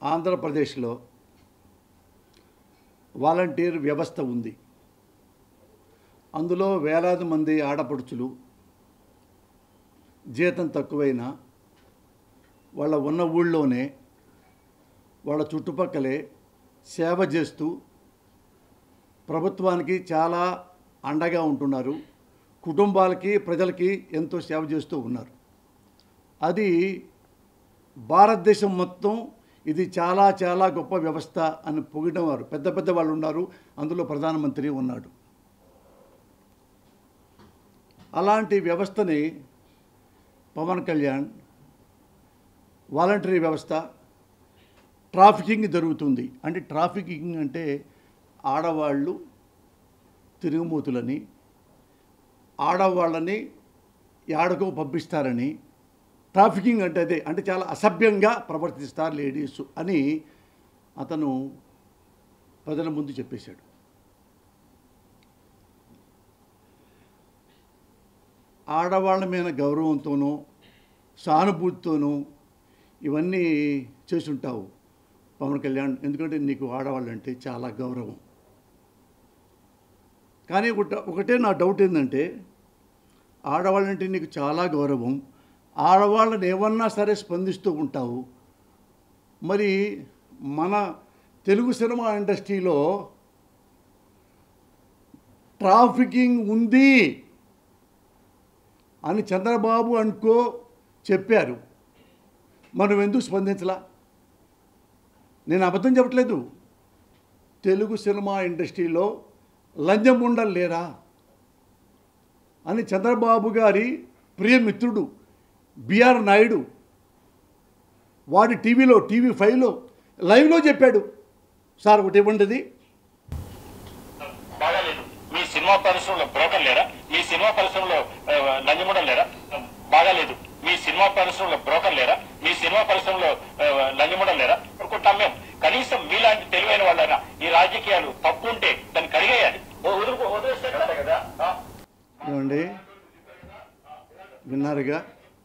ఆంధ్రప్రదేశ్లో వాలంటీర్ వ్యవస్థ ఉంది అందులో వేలాది మంది ఆడపడుచులు జీతం తక్కువైనా వాళ్ళ ఉన్న ఊళ్ళోనే వాళ్ళ చుట్టుపక్కలే సేవ చేస్తూ ప్రభుత్వానికి చాలా అండగా ఉంటున్నారు కుటుంబాలకి ప్రజలకి ఎంతో సేవ చేస్తూ ఉన్నారు అది భారతదేశం మొత్తం ఇది చాలా చాలా గొప్ప వ్యవస్థ అని పొగిడిన వారు పెద్ద పెద్ద వాళ్ళు ఉన్నారు అందులో ప్రధానమంత్రి ఉన్నాడు అలాంటి వ్యవస్థని పవన్ కళ్యాణ్ వాలంటరీ వ్యవస్థ ట్రాఫికింగ్ జరుగుతుంది అంటే ట్రాఫికింగ్ అంటే ఆడవాళ్ళు తిరుగుమూతులని ఆడవాళ్ళని యాడకో పంపిస్తారని ట్రాఫికింగ్ అంటే అదే అంటే చాలా అసభ్యంగా ప్రవర్తిస్తారు లేడీస్ అని అతను ప్రజల ముందు చెప్పేశాడు ఆడవాళ్ళ మీద గౌరవంతోనూ సానుభూతితోనూ ఇవన్నీ చేసుంటావు పవన్ కళ్యాణ్ ఎందుకంటే నీకు ఆడవాళ్ళంటే చాలా గౌరవం కానీ ఒకట ఒకటే నా డౌట్ ఏంటంటే ఆడవాళ్ళంటే నీకు చాలా గౌరవం ఆడవాళ్ళని ఏమన్నా సరే స్పందిస్తూ ఉంటావు మరి మన తెలుగు సినిమా ఇండస్ట్రీలో ట్రాఫికింగ్ ఉంది అని చంద్రబాబు అనుకో చెప్పారు మనం ఎందుకు స్పందించలా నేను అబద్ధం చెప్పట్లేదు తెలుగు సినిమా ఇండస్ట్రీలో లంజం ఉండలు లేరా అని చంద్రబాబు గారి ప్రియమిత్రుడు బిఆర్ నాయుడు వాడి టీవీలో టీవీ ఫైవ్లో లైవ్లో చెప్పాడు సార్ ఒకటి ఇవ్వండిది బాగాలేదు మీ సినిమా పరిశ్రమలో బ్రోకర్ లేరా మీ సినిమా పరిశ్రమలో ఆ, లంచముడం లేరా బాగాలేదు మీ సినిమా పరిశ్రమలో బ్రోకర్ లేరా మీ సినిమా పరిశ్రమలో ఆ, లంచముడం లేరా అనుకుంటాం మేము కనీసం మీలాంటి తెలివైన వాళ్ళైనా ఈ రాజకీయాలు తప్పు ఉంటే దాన్ని కడిగేయాలి ఓ వదులుకో వదిలేస్తే కరెక్టే కదా ఆ? ఏమండి విన్నారుగా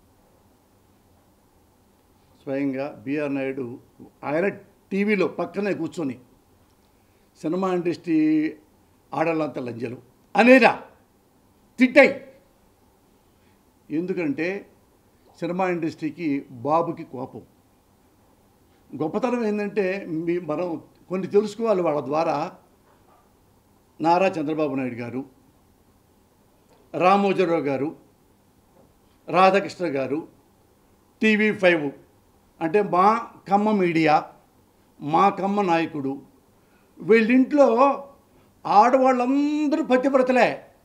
స్వయంగా బిఆర్ నాయుడు ఆయన టీవీలో పక్కనే కూర్చొని సినిమా ఇండస్ట్రీ ఆడలంత లంజలు అనేదా తిట్టాయి ఎందుకంటే సినిమా ఇండస్ట్రీకి బాబుకి కోపం గొప్పతనం ఏంటంటే మీ మనం కొన్ని తెలుసుకోవాలి వాళ్ళ ద్వారా నారా చంద్రబాబు నాయుడు గారు రామోజీరావు గారు రాధాకృష్ణ గారు టీవీ ఫైవ్ అంటే మా కమ్మ మీడియా మా కమ్మ నాయకుడు వీళ్ళింట్లో ఆడవాళ్ళందరూ పతివ్రతలే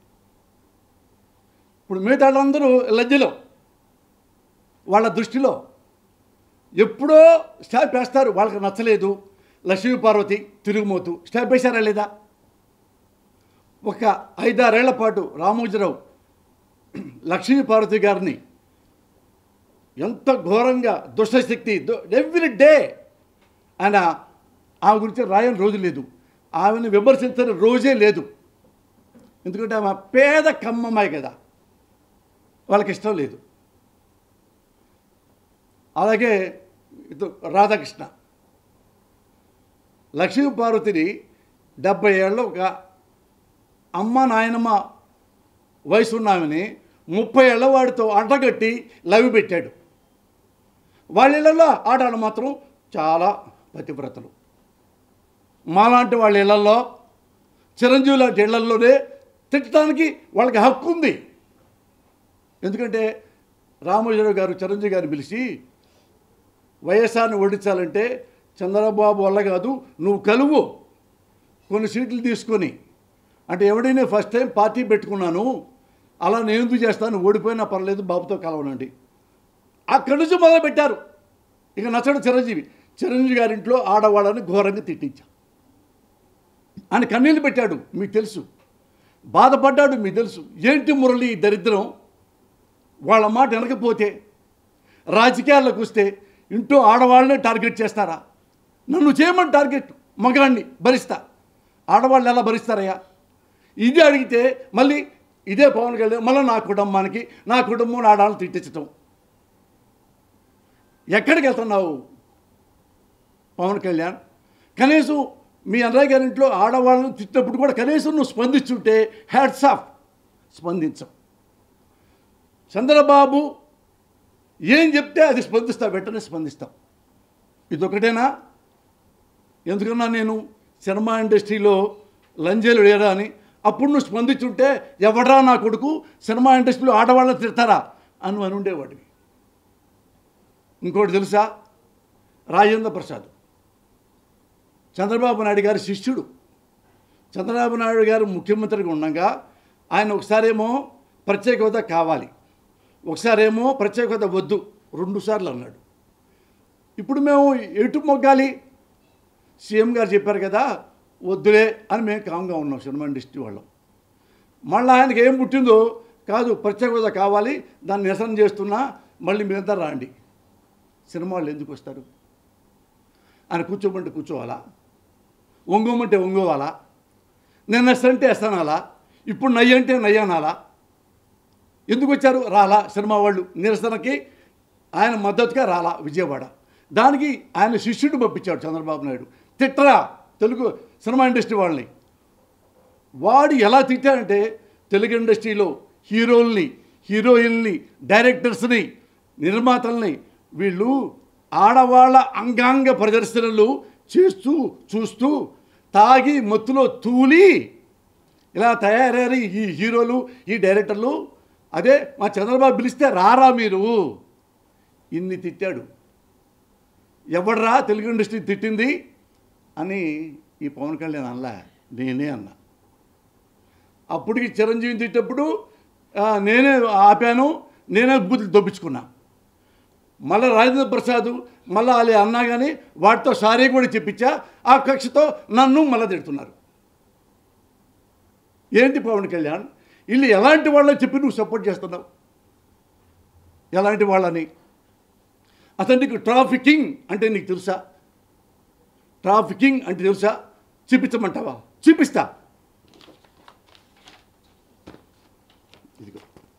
ఇప్పుడు మిగతా వాళ్ళందరూ లజ్జలో వాళ్ళ దృష్టిలో ఎప్పుడో స్టాప్ వేస్తారు వాళ్ళకి నచ్చలేదు లక్ష్మీ పార్వతి తిరుగుమోతు స్టాప్ వేశారా లేదా ఒక ఐదారేళ్ల పాటు రామోజీరావు లక్ష్మీ పార్వతి గారిని ఎంత ఘోరంగా దుష్టశక్తి ఎవ్రీ డే ఆయన ఆమె గురించి రాయని రోజు లేదు ఆమెను విమర్శించని రోజే లేదు ఎందుకంటే ఆమె పేద కమ్మమ్మాయి కదా వాళ్ళకి ఇష్టం లేదు అలాగే ఇటు రాధాకృష్ణ లక్ష్మీ పార్వతిని డెబ్బై ఏళ్ళ ఒక అమ్మ నాయనమ్మ వయసు ఉన్నామని ముప్పై ఏళ్ళ వాడితో అంటగట్టి లవి పెట్టాడు వాళ్ళ ఇళ్ళల్లో ఆడాళ్ళు మాత్రం చాలా పతివ్రతలు మాలాంటి వాళ్ళ ఇళ్లలో చిరంజీవి లాంటి ఇళ్లలోనే తిట్టడానికి వాళ్ళకి హక్కు ఉంది ఎందుకంటే రామోజీరావు గారు చిరంజీవి గారిని పిలిచి వైఎస్ఆర్ని ఓడించాలంటే చంద్రబాబు వల్ల కాదు నువ్వు కలువు కొన్ని సీట్లు తీసుకొని అంటే ఎవడైనా ఫస్ట్ టైం పార్టీ పెట్టుకున్నాను అలా నేను ఎందుకు చేస్తాను ఓడిపోయినా పర్లేదు బాబుతో కలవనండి అక్కడి నుంచి మొదలుపెట్టారు ఇక నచ్చడు చిరంజీవి చిరంజీవి గారింట్లో ఆడవాళ్ళని ఘోరంగా తిట్టించా ఆయన కన్నీళ్ళు పెట్టాడు మీకు తెలుసు బాధపడ్డాడు మీకు తెలుసు ఏంటి మురళి ఈ దరిద్రం వాళ్ళ మాట వినకపోతే రాజకీయాల్లోకి వస్తే ఇంట్లో ఆడవాళ్ళనే టార్గెట్ చేస్తారా నన్ను చేయమని టార్గెట్ మగాడిని భరిస్తా ఆడవాళ్ళు ఎలా భరిస్తారయ్యా ఇది అడిగితే మళ్ళీ ఇదే పవన్ కళ్యాణ్ మళ్ళీ నా కుటుంబానికి నా కుటుంబం ఆడాలను తిట్టించటం ఎక్కడికి వెళ్తున్నావు పవన్ కళ్యాణ్ కనీసం మీ అన్నయ్య గారి ఇంట్లో ఆడవాళ్ళని తిట్టినప్పుడు కూడా కనీసం నువ్వు స్పందించుంటే హ్యాట్స్ ఆఫ్ స్పందించం చంద్రబాబు ఏం చెప్తే అది స్పందిస్తా వెంటనే స్పందిస్తాం ఇదొకటేనా ఎందుకన్నా నేను సినిమా ఇండస్ట్రీలో లంజేలు లేరా అని అప్పుడు నువ్వు స్పందించుంటే ఎవడరా నా కొడుకు సినిమా ఇండస్ట్రీలో ఆడవాళ్ళని తిడతారా అని అని ఉండేవాడివి ఇంకోటి తెలుసా రాజేంద్ర ప్రసాద్ చంద్రబాబు నాయుడు గారి శిష్యుడు చంద్రబాబు నాయుడు గారు ముఖ్యమంత్రిగా ఉండగా ఆయన ఒకసారేమో ప్రత్యేక హోదా కావాలి ఒకసారేమో ప్రత్యేక హోదా వద్దు రెండుసార్లు అన్నాడు ఇప్పుడు మేము ఎటు మొగ్గాలి సీఎం గారు చెప్పారు కదా వద్దులే అని మేము కామ్గా ఉన్నాం సినిమా ఇండస్ట్రీ వాళ్ళం మళ్ళీ ఆయనకి ఏం పుట్టిందో కాదు ప్రత్యేక హోదా కావాలి దాన్ని నిరసన చేస్తున్నా మళ్ళీ మీరంతా రాండి సినిమా వాళ్ళు ఎందుకు వస్తారు ఆయన కూర్చోమంటే కూర్చోవాలా ఒంగోమంటే ఒంగోవాలా నేను ఎస్తంటే ఎస్తానాలా ఇప్పుడు నయ్య అంటే నయ్యనాలా ఎందుకు వచ్చారు రాలా సినిమా వాళ్ళు నిరసనకి ఆయన మద్దతుగా రాలా విజయవాడ దానికి ఆయన శిష్యుడు పంపించాడు చంద్రబాబు నాయుడు తిట్టరా తెలుగు సినిమా ఇండస్ట్రీ వాళ్ళని వాడు ఎలా తిట్టాడంటే తెలుగు ఇండస్ట్రీలో హీరోల్ని హీరోయిన్ని డైరెక్టర్స్ని నిర్మాతల్ని వీళ్ళు ఆడవాళ్ళ అంగాంగ ప్రదర్శనలు చేస్తూ చూస్తూ తాగి మత్తులో తూలి ఇలా తయారయ్యారు ఈ హీరోలు ఈ డైరెక్టర్లు అదే మా చంద్రబాబు పిలిస్తే రారా మీరు ఇన్ని తిట్టాడు ఎవడరా తెలుగు ఇండస్ట్రీ తిట్టింది అని ఈ పవన్ కళ్యాణ్ అనలా నేనే అన్నా అప్పటికి చిరంజీవిని తిట్టేప్పుడు ఆ, నేనే ఆపాను నేనే బుద్ధి దొప్పించుకున్నా మళ్ళీ రాజేంద్ర ప్రసాద్ మళ్ళీ వాళ్ళే అన్నా కానీ వాటితో సారీ కూడా చెప్పించా ఆ కక్షతో నన్ను మళ్ళీ తిడుతున్నారు ఏంటి పవన్ కళ్యాణ్ వీళ్ళు ఎలాంటి వాళ్ళని చెప్పి నువ్వు సపోర్ట్ చేస్తున్నావు ఎలాంటి వాళ్ళని అతను నీకు ట్రాఫికింగ్ అంటే నీకు తెలుసా ట్రాఫికింగ్ అంటే తెలుసా చూపించమంటావా చూపిస్తా ఇదిగో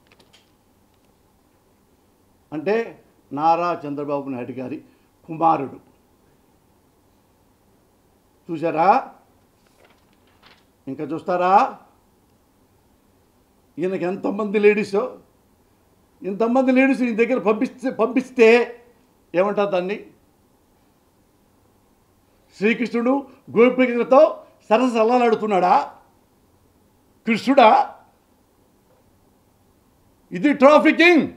అంటే నారా చంద్రబాబు నాయుడు గారి కుమారుడు చూసారా ఇంకా చూస్తారా ఈయనకి ఎంతమంది లేడీసో ఇంతమంది లేడీస్ ఈ దగ్గర పంపిస్తే పంపిస్తే ఏమంటారు దాన్ని శ్రీకృష్ణుడు గోపికలతో సరస అల్లాడుతున్నాడా కృష్ణుడా ఇది ట్రాఫికింగ్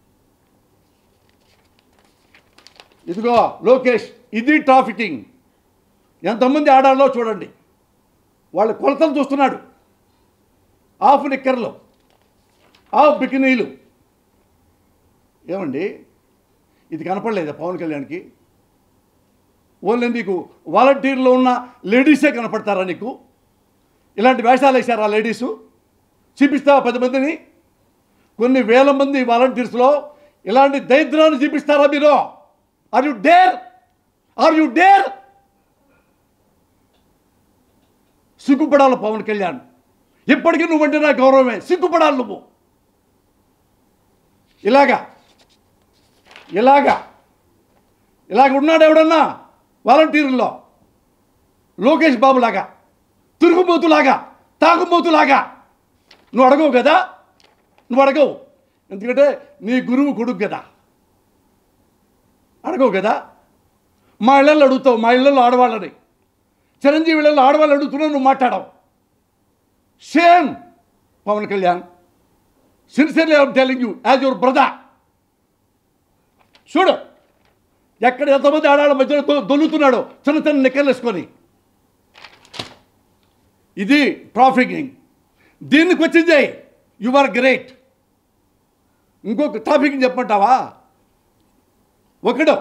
ఇదిగో లోకేష్ ఇది ట్రాఫికింగ్ ఎంతమంది ఆడాలో చూడండి వాళ్ళ కొలతలు చూస్తున్నాడు ఆఫ్ నిక్కర్లు ఆఫ్ బికినీలు ఏమండి ఇది కనపడలేదా పవన్ కళ్యాణ్కి ఓన్లీ నీకు వాలంటీర్లో ఉన్న లేడీసే కనపడతారా నీకు ఇలాంటి వేషాలు వేశారా లేడీసు చూపిస్తావా పది మందిని కొన్ని వేల మంది వాలంటీర్స్లో ఇలాంటి దరిద్రాన్ని చూపిస్తారా మీరు are you dare are you dare సిగ్గుపడాలి పవన్ కళ్యాణ్ ఇప్పటికీ నువ్వంటే నా గౌరవమే సిగ్గుపడాలి నువ్వు ఇలాగా ఇలాగా ఇలాగ ఉన్నాడు ఎవడన్నా వాలంటీర్లో లోకేష్ బాబులాగా తిరుగుబోతులాగా తాగుబోతులాగా నువ్వు అడగవు కదా నువ్వు అడగవు ఎందుకంటే నీ గురువు కొడుకు కదా అడగవు కదా మా ఇళ్ళల్లో అడుగుతావు మా ఇళ్ళల్లో ఆడవాళ్ళని చిరంజీవి ఇళ్ళల్లో ఆడవాళ్ళు అడుగుతున్నావు నువ్వు మాట్లాడవు same Pawan Kalyan sincerely I'm telling you as your brother చూడు ఎక్కడ ఎంతమంది ఆడాళ్ళ మధ్యలో దొ- దొల్లుతున్నాడో చిన్న చిన్న నిక్కర్లు వేసుకొని ఇది ట్రాఫికింగ్ దీనికి వచ్చింది యు ఆర్ గ్రేట్ ఇంకొక ట్రాఫికింగ్ చెప్పమంటావా ఒకడు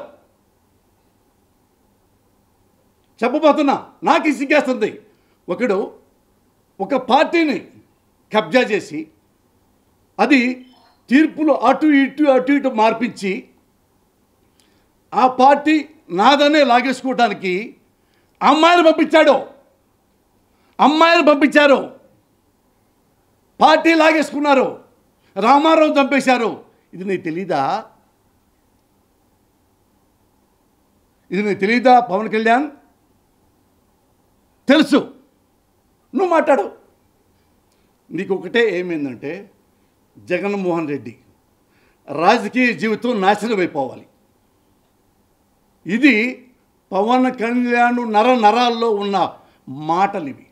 చెప్పబోతున్నా నాకు ఈ సిగ్గేస్తుంది ఒకడు ఒక పార్టీని కబ్జా చేసి అది తీర్పులు అటు ఇటు అటు ఇటు మార్పించి ఆ పార్టీ నాదనే లాగేసుకోవడానికి అమ్మాయిలు పంపించాడు అమ్మాయిలు పంపించారు పార్టీ లాగేసుకున్నారు రామారావు చంపేశారు ఇది నీకు తెలీదా ఇది నీకు తెలియదా పవన్ కళ్యాణ్ తెలుసు నువ్వు మాట్లాడు నీకు ఒకటే ఏమైందంటే జగన్మోహన్ రెడ్డి రాజకీయ జీవితం నాశనం అయిపోవాలి ఇది పవన్ కళ్యాణ్ నర నరాల్లో ఉన్న మాటలు ఇవి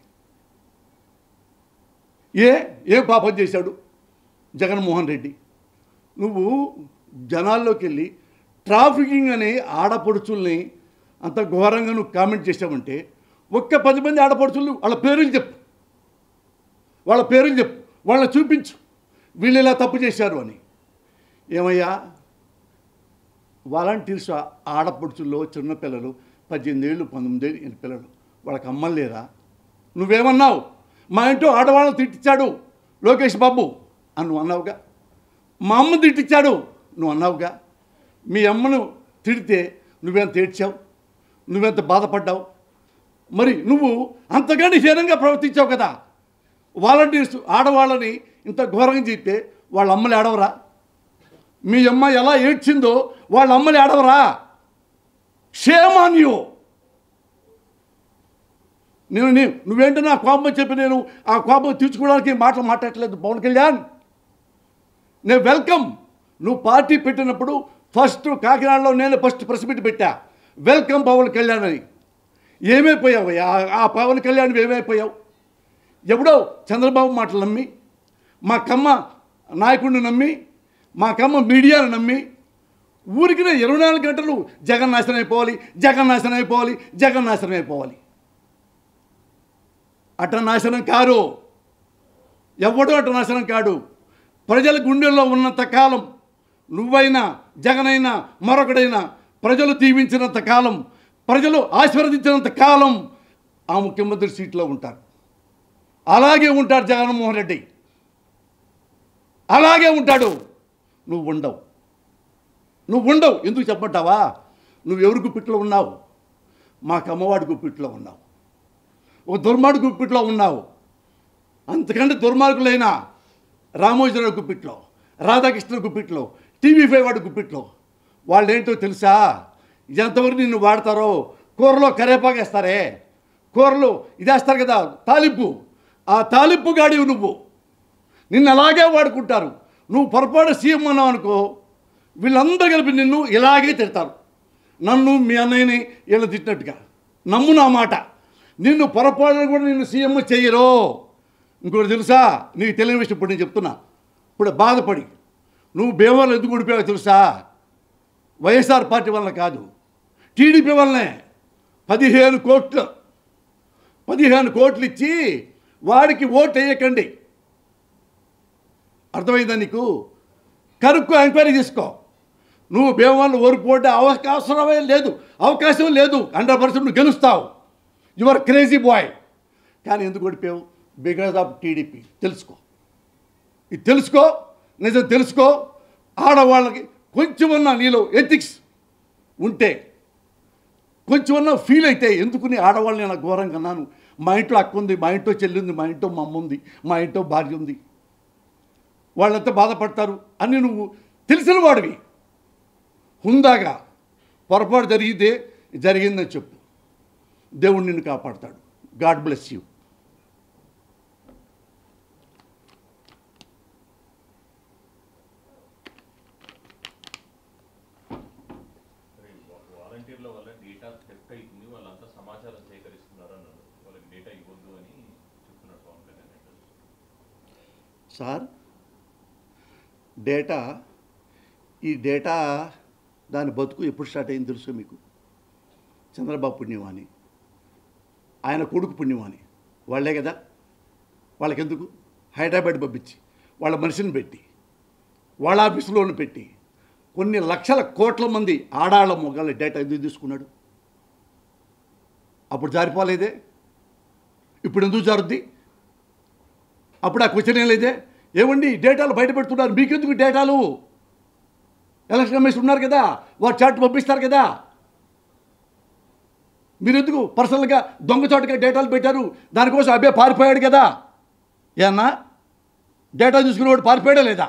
ఏ ఏ పాపం చేశాడు జగన్మోహన్ రెడ్డి నువ్వు జనాల్లోకి వెళ్ళి ట్రాఫికింగ్ అనే ఆడపడుచుల్ని అంత ఘోరంగా నువ్వు కామెంట్ చేసావంటే ఒక్క పది మంది ఆడపడుచులు వాళ్ళ పేర్లు చెప్పు వాళ్ళ పేర్లు చెప్పు వాళ్ళని చూపించు వీళ్ళు ఇలా తప్పు చేశారు అని ఏమయ్యా వాలంటీర్స్ ఆడపడుచుల్లో చిన్నపిల్లలు పద్దెనిమిది ఏళ్ళు పంతొమ్మిది ఏళ్ళు పిల్లలు వాళ్ళకి అమ్మలు లేరా నువ్వేమన్నావు మా ఇంట్లో ఆడవాళ్ళని తిట్టించాడు లోకేష్ బాబు అని నువ్వు అన్నావుగా మా అమ్మ తిట్టించాడు నువ్వు అన్నావుగా మీ అమ్మను తిడితే నువ్వెంత ఏడ్చావు నువ్వెంత బాధపడ్డావు మరి నువ్వు అంతగాని హీనంగా ప్రవర్తించావు కదా వాలంటీర్స్ ఆడవాళ్ళని ఇంత ఘోరంగా చెప్తే వాళ్ళ అమ్మలు ఏడవరా మీ అమ్మ ఎలా ఏడ్చిందో వాళ్ళ అమ్మలు ఏడవరా క్షేమాన్యో నేను నీ- నువ్వేంటి నా కోపం చెప్పి నేను ఆ కోపం తీర్చుకోవడానికి మాటలు మాట్లాడట్లేదు పవన్ కళ్యాణ్ నేను వెల్కమ్ నువ్వు పార్టీ పెట్టినప్పుడు ఫస్ట్ కాకినాడలో నేను ఫస్ట్ ప్రెస్ మీట్ పెట్టా వెల్కమ్ పవన్ కళ్యాణ్ అని ఏమైపోయావు ఆ- ఆ పవన్ కళ్యాణ్ ఏమైపోయావు ఎవడో చంద్రబాబు మాటలు నమ్మి మా కమ్మ నాయకుడిని నమ్మి మా కమ్మ మీడియాను నమ్మి ఊరికి ఇరవై నాలుగు గంటలు జగన్ నాశనం అయిపోవాలి జగన్ నాశనం అయిపోవాలి జగన్ నాశనం అయిపోవాలి అట నాశనం కారు ఎవడో అట నాశనం కాడు ప్రజల గుండెల్లో ఉన్నంత కాలం నువ్వైనా జగనైనా మరొకడైనా ప్రజలు దీవించినంత కాలం ప్రజలు ఆశీర్వదించినంత కాలం ఆ ముఖ్యమంత్రి సీట్లో ఉంటారు అలాగే ఉంటాడు జగన్మోహన్ రెడ్డి అలాగే ఉంటాడు నువ్వు ఉండవు నువ్వు ఉండవు ఎందుకు చెప్పంటావా నువ్వు ఎవరి గుప్పిట్లో ఉన్నావు మాకు అమ్మవాడి గుప్పిట్లో ఉన్నావు ఒక దుర్మార్గు గుప్పిట్లో ఉన్నావు అంతకంటే దుర్మార్గులైన రామోజీరావు గుప్పిట్లో రాధాకృష్ణ గుప్పిట్లో టీవీ ఫైవ్ వాడి గుప్పిట్లో వాళ్ళు ఏంటో తెలుసా ఎంతవరకు నిన్ను వాడతారో కూరలో కరేపాకు వేస్తారే కూరలో ఇది వేస్తారు కదా తాలింపు ఆ తాలింపు గాడివి నువ్వు నిన్ను అలాగే వాడుకుంటారు నువ్వు పొరపాటు సీఎం అన్నావు అనుకో వీళ్ళందరూ కలిపి నిన్ను ఇలాగే తిడతారు నన్ను మీ అన్నయ్యని వీళ్ళు తిట్టినట్టుగా నమ్ము నా మాట నిన్ను పొరపాటున కూడా నిన్ను సీఎం చెయ్యరు ఇంకోటి తెలుసా నీకు తెలియని విషయం ఇప్పుడు నేను చెప్తున్నా ఇప్పుడు బాధపడి నువ్వు భీమవరం ఎందుకు ఊడిపోయావో తెలుసా వైఎస్ఆర్ పార్టీ వల్ల కాదు టీడీపీ వల్లనే పదిహేను కోట్లు పదిహేను కోట్లు ఇచ్చి వాడికి ఓటు వేయకండి అర్థమైందా నీకు కనుక్కో ఎంక్వైరీ చేసుకో నువ్వు భీమవరం ఓడిపోతే అవకాశమే లేదు అవకాశం లేదు హండ్రెడ్ పర్సెంట్ నువ్వు గెలుస్తావు యువర్ క్రేజీ బాయ్ కానీ ఎందుకు ఓడిపోయావు బికాజ్ ఆఫ్ టీడీపీ తెలుసుకో ఇది తెలుసుకో నిజం తెలుసుకో ఆడవాళ్ళకి కొంచెమన్నా నీలో ఎథిక్స్ ఉంటే కొంచెమన్నా ఫీల్ అయితే ఎందుకుని ఆడవాళ్ళని నేను ఘోరంగా అన్నాను మా ఇంట్లో అక్క ఉంది మా ఇంట్లో చెల్లి ఉంది మా ఇంట్లో మా అమ్మ ఉంది మా ఇంట్లో భార్య ఉంది వాళ్ళంతా బాధపడతారు అని నువ్వు తెలిసిన వాడివి హుందాగా పొరపాటు జరిగితే జరిగిందని చెప్పు దేవుడు నిన్ను కాపాడతాడు గాడ్ బ్లెస్ యూ వాలంటీర్ల వల్ల డేటా థెఫ్ట్ అవుతుంది వాళ్ళంతా సమాచారం సేకరిస్తున్నారు అన్నారు వాళ్ళకి డేటా ఇవ్వద్దు అని చెప్తున్నారు పవన్ కళ్యాణ్ గారు. సార్ డేటా ఈ డేటా దాని బతుకు ఎప్పుడు స్టార్ట్ అయింది తెలుసు మీకు చంద్రబాబు పుణ్యం అని ఆయన కొడుకు పుణ్యం అని వాళ్ళే కదా వాళ్ళకెందుకు హైదరాబాద్ పంపించి వాళ్ళ మనిషిని పెట్టి వాళ్ళ ఆఫీసులోను పెట్టి కొన్ని లక్షల కోట్ల మంది ఆడాళ్ళ మొగాళ్ళ డేటా ఎందుకు తీసుకున్నాడు అప్పుడు జారిపోలేదే ఇప్పుడు ఎందుకు జారుద్ది అప్పుడు ఆ క్వశ్చన్ ఏం లేదే ఏమండి డేటాలు బయట పెడుతున్నారు మీకెందుకు డేటాలు ఎలక్షన్ కమిషన్ ఉన్నారు కదా వారు చాట్ పంపిస్తారు కదా మీరు ఎందుకు పర్సనల్గా దొంగచాటుగా డేటాలు పెట్టారు దానికోసం అబ్బాయి పారిపోయాడు కదా ఏమన్నా డేటా తీసుకునేవాడు పారిపోయాడా లేదా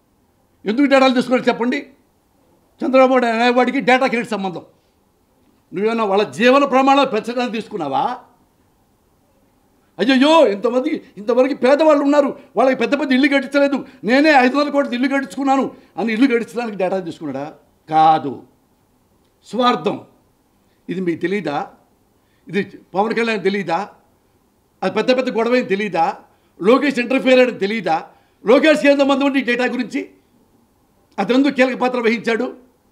ఎందుకు డేటాలు తీసుకున్నాడు చెప్పండి చంద్రబాబు నాయుడు అనేవాడికి డేటాకి ఏంటి సంబంధం నువ్వేమన్నా వాళ్ళ జీవన ప్రమాణాలు పెంచడానికి తీసుకున్నావా అయ్యయ్యో ఇంతమంది ఇంతవరకు పేదవాళ్ళు ఉన్నారు వాళ్ళకి పెద్ద పెద్ద ఇల్లు కట్టించలేదు నేనే ఐదు వందల కోట్లు ఇల్లు కట్టించుకున్నాను అని ఇల్లు కట్టించడానికి డేటా తీసుకున్నాడా కాదు స్వార్థం ఇది మీకు తెలీదా ఇది పవన్ కళ్యాణ్ తెలీదా అది పెద్ద పెద్ద గొడవ ఏం తెలీదా లోకేష్ ఇంటర్ఫియర్ అని తెలీదా లోకేష్ ఎంతమంది ఉంది ఈ డేటా గురించి అతను కీలక పాత్ర వహించాడు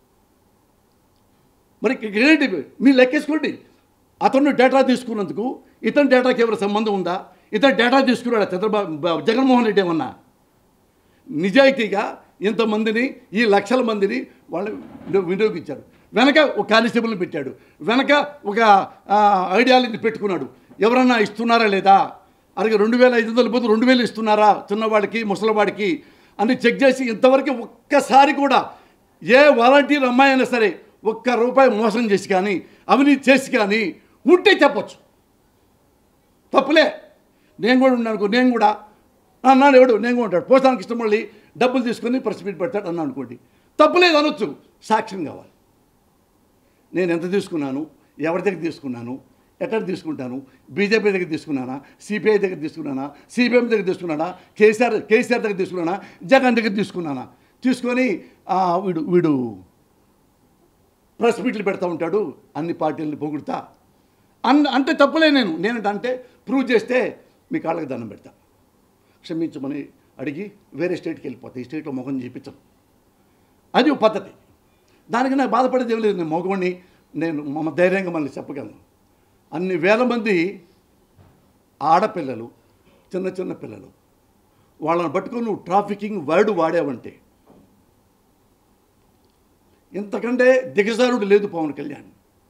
మరి ఇక్కడ ఏంటి మీరు లెక్కేసుకోండి అతను డేటా తీసుకున్నందుకు ఇతని డేటాకి ఎవరి సంబంధం ఉందా ఇతను డేటా తీసుకున్నాడు చంద్రబాబు బా- జగన్మోహన్ రెడ్డి ఏమన్నా నిజాయితీగా ఇంతమందిని ఈ లక్షల మందిని వాళ్ళు వినియో- వినియోగించారు వెనక ఒక కానిస్టేబుల్ని పెట్టాడు వెనక ఒక ఆ, ఐడియాలజీని పెట్టుకున్నాడు ఎవరన్నా ఇస్తున్నారా లేదా అలాగే రెండు వేల ఐదు వందల బదులు రెండు వేలు ఇస్తున్నారా చిన్నవాడికి ముసలివాడికి అని చెక్ చేసి ఇంతవరకు ఒక్కసారి కూడా ఏ వాలంటీర్ అమ్మాయి అయినా సరే ఒక్క రూపాయి మోసం చేసి కానీ అవినీతి చేసి కానీ ఉంటే చెప్పొచ్చు తప్పులే నేను కూడా ఉన్నాను అనుకో నేను కూడా అన్నాడు ఎవడు నేను కూడా ఉంటాడు పోసానికి ఇష్టం మళ్ళీ డబ్బులు తీసుకొని ప్రెస్ మీట్ పెడతాడు అన్నా అనుకోండి తప్పులేదు అనొచ్చు సాక్ష్యం కావాలి నేను ఎంత తీసుకున్నాను ఎవరి దగ్గర తీసుకున్నాను ఎక్కడ తీసుకుంటాను బీజేపీ దగ్గర తీసుకున్నానా సిపిఐ దగ్గర తీసుకున్నానా సిపిఎం దగ్గర తీసుకున్నానా కేసీఆర్ కేసీఆర్ దగ్గర తీసుకున్నానా జగన్ దగ్గర తీసుకున్నానా తీసుకొని ఆ, వీడు వీడు ప్రెస్ మీట్లు పెడతా ఉంటాడు అన్ని పార్టీలని పొగుడుతా అన్ అంటే తప్పులే నేను నేనంటే అంటే ప్రూవ్ చేస్తే మీ కాళ్ళకి దండం పెడతా క్షమించమని అడిగి వేరే స్టేట్కి వెళ్ళిపోతా ఈ స్టేట్లో మొహం చూపించను అది ఒక పద్ధతి దానికి నాకు బాధపడేది ఏం లేదు నేను మగవాడిని నేను మమ్మ ధైర్యంగా మళ్ళీ చెప్పగలను అన్ని వేల మంది ఆడపిల్లలు చిన్న చిన్న పిల్లలు వాళ్ళని పట్టుకొని నువ్వు ట్రాఫికింగ్ వర్డ్ వాడావంటే ఇంతకంటే దిగజారుడు లేదు పవన్ కళ్యాణ్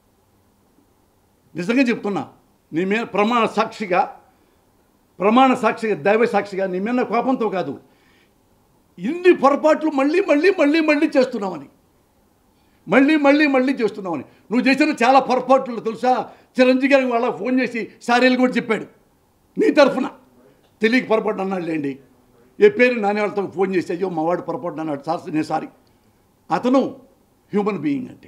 నిజంగా చెప్తున్నా నీ మీద ప్రమాణ సాక్షిగా ప్రమాణ సాక్షిగా దైవ సాక్షిగా నీ మీద కోపంతో కాదు ఇన్ని పొరపాట్లు మళ్ళీ మళ్ళీ మళ్ళీ మళ్ళీ చేస్తున్నామని మళ్ళీ మళ్ళీ మళ్ళీ చేస్తున్నామని నువ్వు చేసిన చాలా పొరపాట్లు తెలుసా చిరంజీవి గారికి వాళ్ళ ఫోన్ చేసి సారీలు కూడా చెప్పాడు నీ తరఫున తెలియక పొరపాటు అన్నాడు లేండి ఏ పేరు నాని వాళ్ళతో ఫోన్ చేసి అయ్యో మా వాడు పొరపాటు అన్నాడు సార్ నేను సారీ అతను హ్యూమన్ బీయింగ్ అంటే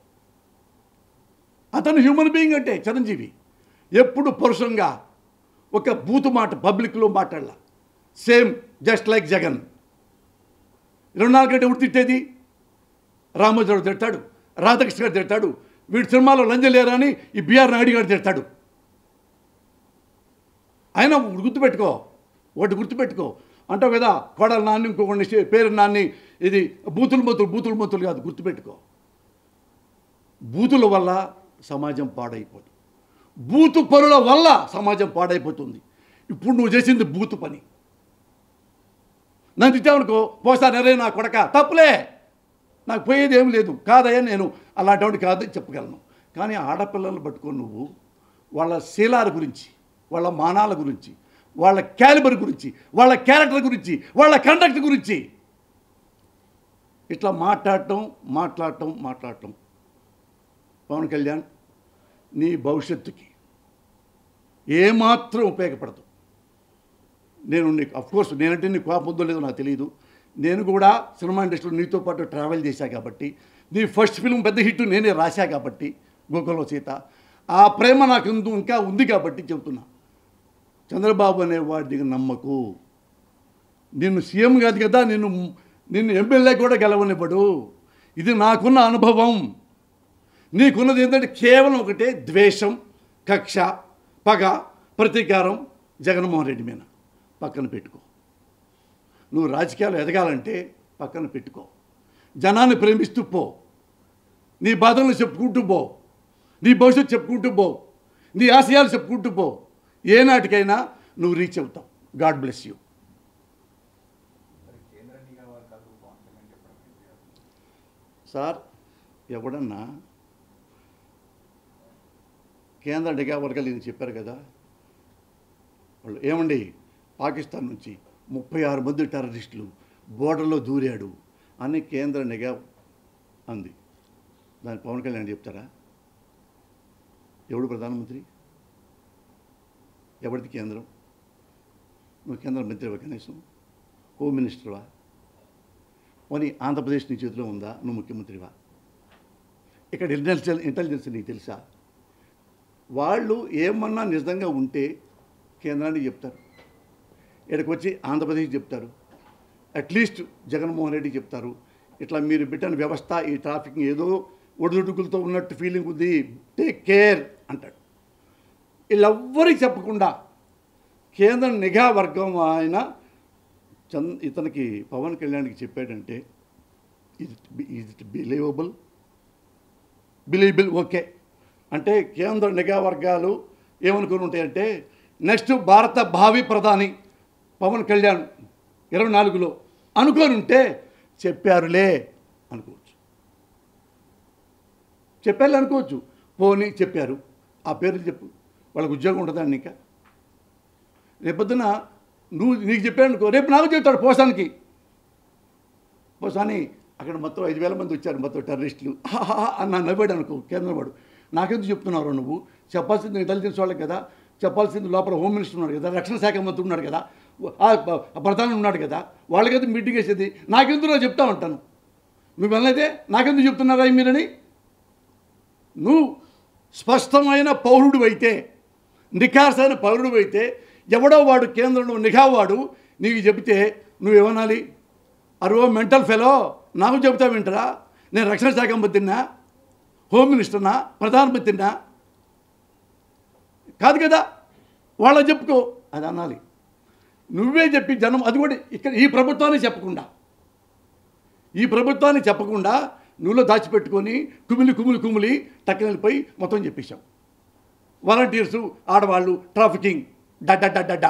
అతను హ్యూమన్ బీయింగ్ అంటే చిరంజీవి ఎప్పుడు పరుషంగా ఒక బూతు మాట పబ్లిక్లో మాట్లాడాల సేమ్ జస్ట్ లైక్ జగన్ ఇరవై నాలుగు గంటలు ఎవరు తిట్టేది రామోజీరావు తిడతాడు రాధాకృష్ణ గారు తిడతాడు వీడి సినిమాలో లంజ లేరా అని ఈ బీఆర్ నాయుడు గారు తిడతాడు ఆయన ఒకటి గుర్తుపెట్టుకో ఒకటి గుర్తుపెట్టుకో అంటావు కదా కోడల నాన్ని ఇంకొకటి పేరు నాన్ని ఇది బూతులు మొత్తులు బూతులు మొత్తులు కాదు గుర్తుపెట్టుకో బూతుల వల్ల సమాజం పాడైపోతుంది బూతు పనుల వల్ల సమాజం పాడైపోతుంది ఇప్పుడు నువ్వు చేసింది బూతు పని నన్ను తిట్టావనుకో పోసా నరే నా కొడక తప్పులే నాకు పోయేది ఏం లేదు కాదయ్యా నేను అలాంటి కాదని చెప్పగలను కానీ ఆడపిల్లలు పట్టుకొని నువ్వు వాళ్ళ శీలాల గురించి వాళ్ళ మానాల గురించి వాళ్ళ క్యాలిబర్ గురించి వాళ్ళ క్యారెక్టర్ గురించి వాళ్ళ కండక్ట్ గురించి ఇట్లా మాట్లాడటం మాట్లాడటం మాట్లాడటం పవన్ కళ్యాణ్ నీ భవిష్యత్తుకి ఏమాత్రం ఉపయోగపడదు నేను నీకు కోర్స్ నేనంటే నీకు కోపం ఉందో లేదో నాకు తెలియదు నేను కూడా సినిమా ఇండస్ట్రీలో నీతో పాటు ట్రావెల్ చేశా కాబట్టి నీ ఫస్ట్ ఫిల్మ్ పెద్ద హిట్ నేనే రాశా కాబట్టి గోకులం సీత ఆ ప్రేమ నాకు ఇందు- ఇంకా ఉంది కాబట్టి చెబుతున్నా చంద్రబాబు అనే వాడికి నమ్మకు నిన్ను సీఎం కాదు కదా నిన్ను నిన్ను ఎమ్మెల్యే కూడా గెలవనివ్వడు ఇది నాకున్న అనుభవం నీకున్నది ఏంటంటే కేవలం ఒకటే ద్వేషం కక్ష పగ ప్రతీకారం జగన్మోహన్ రెడ్డి మీద పక్కన పెట్టుకో నువ్వు రాజకీయాలు ఎదగాలంటే పక్కన పెట్టుకో జనాన్ని ప్రేమిస్తూ పో నీ బాధలను చెప్పుకుంటూ పో నీ భవిష్యత్తు చెప్పుకుంటూ పో నీ ఆశయాలు చెప్పుకుంటూ పో ఏనాటికైనా నువ్వు రీచ్ అవుతావు గాడ్ బ్లెస్ యూ సార్ ఎవడన్నా కేంద్ర నిఘా వర్గాలు ఇది చెప్పారు కదా వాళ్ళు ఏమండి పాకిస్తాన్ నుంచి ముప్పై ఆరు మంది టెర్రరిస్టులు బోర్డర్లో దూరాడు అని కేంద్ర నిఘా అంది దాని పవన్ కళ్యాణ్ చెప్తారా ఎవడు ప్రధానమంత్రి ఎవరిది కేంద్రం నువ్వు కేంద్ర మంత్రివా కనీసం హోమ్ మినిస్టర్వా పోనీ ఆంధ్రప్రదేశ్ నీ చేతిలో ఉందా నువ్వు ముఖ్యమంత్రివా ఇక్కడ ఇంటెలిజెన్స్ ఇంటెలిజెన్స్ నీకు తెలుసా వాళ్ళు ఏమన్నా నిజంగా ఉంటే కేంద్రానికి చెప్తారు ఇక్కడికి వచ్చి ఆంధ్రప్రదేశ్ చెప్తారు అట్లీస్ట్ జగన్మోహన్ రెడ్డి చెప్తారు ఇట్లా మీరు పెట్టిన వ్యవస్థ ఈ ట్రాఫిక్ ఏదో ఒడిదుడుకులతో ఉన్నట్టు ఫీలింగ్ ఉంది టేక్ కేర్ అంటాడు వీళ్ళెవ్వరికి చెప్పకుండా కేంద్ర నిఘా వర్గం ఆయన చంద్ ఇతనికి పవన్ కళ్యాణ్కి చెప్పాడంటే ఇది is it believable believable okay అంటే కేంద్ర నిఘా వర్గాలు ఏమనుకుని ఉంటాయంటే నెక్స్ట్ భారత భావి ప్రధాని పవన్ కళ్యాణ్ ఇరవై నాలుగులో అనుకొని ఉంటే చెప్పారులే అనుకోవచ్చు చెప్పారు అనుకోవచ్చు పోనీ చెప్పారు ఆ పేర్లు చెప్పు వాళ్ళకి ఉద్యోగం ఉంటుందండి ఇంకా రేపొద్దున నువ్వు నీకు చెప్పాడు అనుకో రేపు నాకు చెప్తాడు పోసానికి పోసాని అక్కడ మొత్తం ఐదు వేల మంది వచ్చారు మొత్తం టెర్రరిస్టులు హాహా అన్న నవ్వాడు అనుకో కేంద్రం వాడు నాకెందుకు చెప్తున్నారు నువ్వు చెప్పాల్సింది ఇంటెలిజెన్స్ వాళ్ళకి కదా చెప్పాల్సింది లోపల హోమ్ మినిస్టర్ ఉన్నాడు కదా రక్షణ శాఖ మంత్రి ఉన్నాడు కదా ఆ ప- ఆ ప్రధాని ఉన్నాడు కదా వాళ్ళకైతే మీటింగ్ వేసేది నాకెందుకు నేను చెప్తా ఉంటాను నువ్వు వెళ్ళైతే నాకెందుకు చెప్తున్నారా మీరని నువ్వు స్పష్టమైన పౌరుడు అయితే నిఖార్సైన పౌరుడు అయితే ఎవడో వాడు కేంద్రంలో నిఘావాడు నీకు చెబితే నువ్వేమనాలి అరువో మెంటల్ ఫెలో నాకు చెబుతా వింటరా నేను రక్షణ శాఖ మంత్రినా హోమ్ మినిస్టర్నా ప్రధానమంత్రినా కాదు కదా వాళ్ళ చెప్పుకో అది అనాలి నువ్వే చెప్పి జనం అది కూడా ఇక్కడ ఈ ప్రభుత్వాన్ని చెప్పకుండా ఈ ప్రభుత్వాన్ని చెప్పకుండా నువ్వులో దాచిపెట్టుకొని కుమిలి కుమిలి కుమిలి టక్కన వెళ్ళిపోయి మొత్తం చెప్పేశాం వాలంటీర్సు ఆడవాళ్ళు ట్రాఫికింగ్ డడ్డ డడ్డ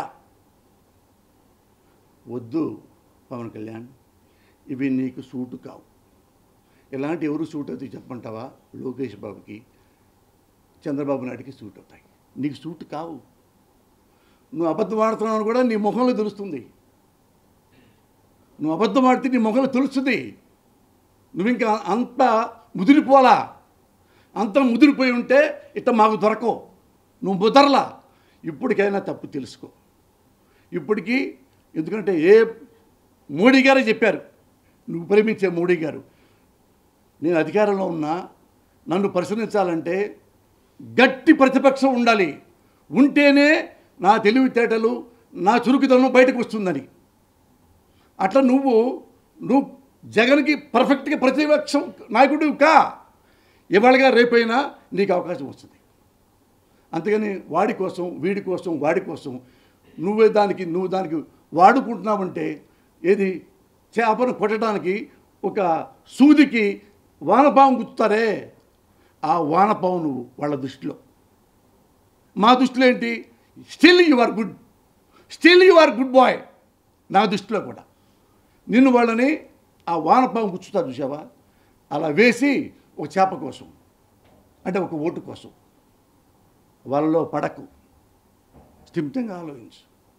వద్దు పవన్ కళ్యాణ్ ఇవి నీకు సూటు కావు ఇలాంటి ఎవరు సూట్ అవుతాయి చెప్పంటావా లోకేష్ బాబుకి చంద్రబాబు నాయుడికి సూట్ అవుతాయి నీకు సూట్ కావు నువ్వు అబద్ధం ఆడుతున్నావు కూడా నీ ముఖంలో తెలుస్తుంది నువ్వు అబద్ధం ఆడితే నీ ముఖంలో తెలుస్తుంది నువ్వు ఇంకా అంత ముదిరిపోలా అంత ముదిరిపోయి ఉంటే ఇట్ట మాకు దొరకవు నువ్వు ముదరలా ఇప్పటికైనా తప్పు తెలుసుకో ఇప్పటికీ ఎందుకంటే ఏ మోడీ గారే చెప్పారు నువ్వు ప్రేమించే మోడీ గారు నేను అధికారంలో ఉన్నా నన్ను పరిశీలించాలంటే గట్టి ప్రతిపక్షం ఉండాలి ఉంటేనే నా తెలివితేటలు నా చురుకుదనం బయటకు వస్తుందని అట్లా నువ్వు నువ్వు జగన్కి పర్ఫెక్ట్గా ప్రతిపక్షం నాయకుడు కా ఇవాళగా రేపైనా నీకు అవకాశం వస్తుంది అంతేగాని వాడి కోసం వీడి కోసం వాడి కోసం నువ్వే దానికి నువ్వు దానికి వాడుకుంటున్నావంటే ఏది చేపను కొట్టడానికి ఒక సూదికి వానపాము గుచ్చుతారే ఆ వానపాము నువ్వు వాళ్ళ దృష్టిలో మా దృష్టిలో ఏంటి still you are good still you are good boy నా దృష్టిలో కూడా నిన్ను వాళ్ళని ఆ వానపాము గుచ్చుతారు చూసావా అలా వేసి ఒక చేప కోసం అంటే ఒక ఓటు కోసం వాళ్ళలో పడకు స్థిమితంగా ఆలోచించు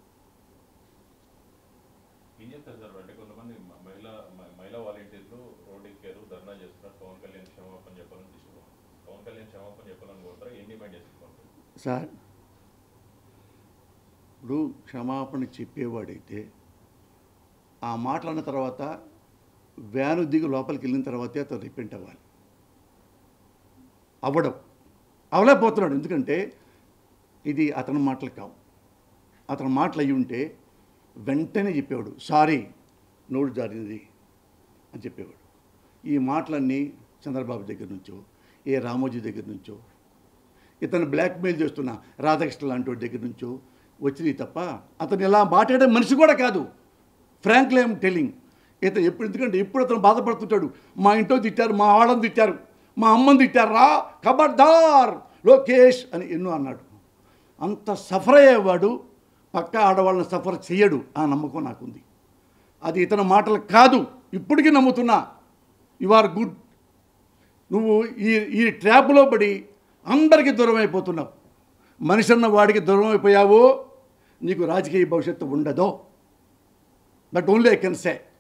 ఏం చెప్తారు సార్ అంటే కొంతమంది మ- మహిళా మ- మహిళా వాలంటీర్లు రోడ్ ఎక్కారు ధర్నా చేస్తున్నారు పవన్ కళ్యాణ్ క్షమాపణ చెప్పాలని తీసుకున్నాం పవన్ కళ్యాణ్ క్షమాపణ చెప్పాలని కోరుతారా ఏం డిమాండ్ చేసుకుంటారు సార్ ఇప్పుడు క్షమాపణ చెప్పేవాడైతే ఆ మాటలు అన్న తర్వాత వ్యాను దిగి లోపలికి వెళ్ళిన తర్వాతే అతను రిపెంట్ అవ్వాలి అవ్వడం అవలేకపోతున్నాడు ఎందుకంటే ఇది అతని మాటలు కావు అతని మాటలు అయ్యి ఉంటే వెంటనే చెప్పేవాడు సారీ నోటు జారినది అని చెప్పేవాడు ఈ మాటలన్నీ చంద్రబాబు దగ్గర నుంచో ఏ రామోజీ దగ్గర నుంచో ఇతను బ్లాక్మెయిల్ చేస్తున్న రాధాకృష్ణ లాంటి వాడి దగ్గర నుంచో వచ్చినాయి తప్ప అతను ఇలా మాట్లాడే మనిషి కూడా కాదు ఫ్రాంక్లీ ఐమ్ టెలింగ్ ఇతను ఎప్పుడు ఎందుకంటే ఎప్పుడు అతను బాధపడుతుంటాడు మా ఇంట్లో తిట్టారు మా వాళ్ళని తిట్టారు మా అమ్మని తిట్టారు రా ఖబర్దార్ లోకేష్ అని ఎన్నో అన్నాడు అంత సఫర్ అయ్యేవాడు పక్క ఆడవాళ్ళని సఫర్ చేయడు ఆ నమ్మకం నాకుంది అది ఇతని మాటలు కాదు ఇప్పటికీ నమ్ముతున్నా యు ఆర్ గుడ్ నువ్వు ఈ ఈ ట్రాప్లో పడి అందరికీ దూరం అయిపోతున్నావు మనిషి అన్న వాడికి దూరం అయిపోయావో నీకు రాజకీయ భవిష్యత్తు ఉండదు but only I can say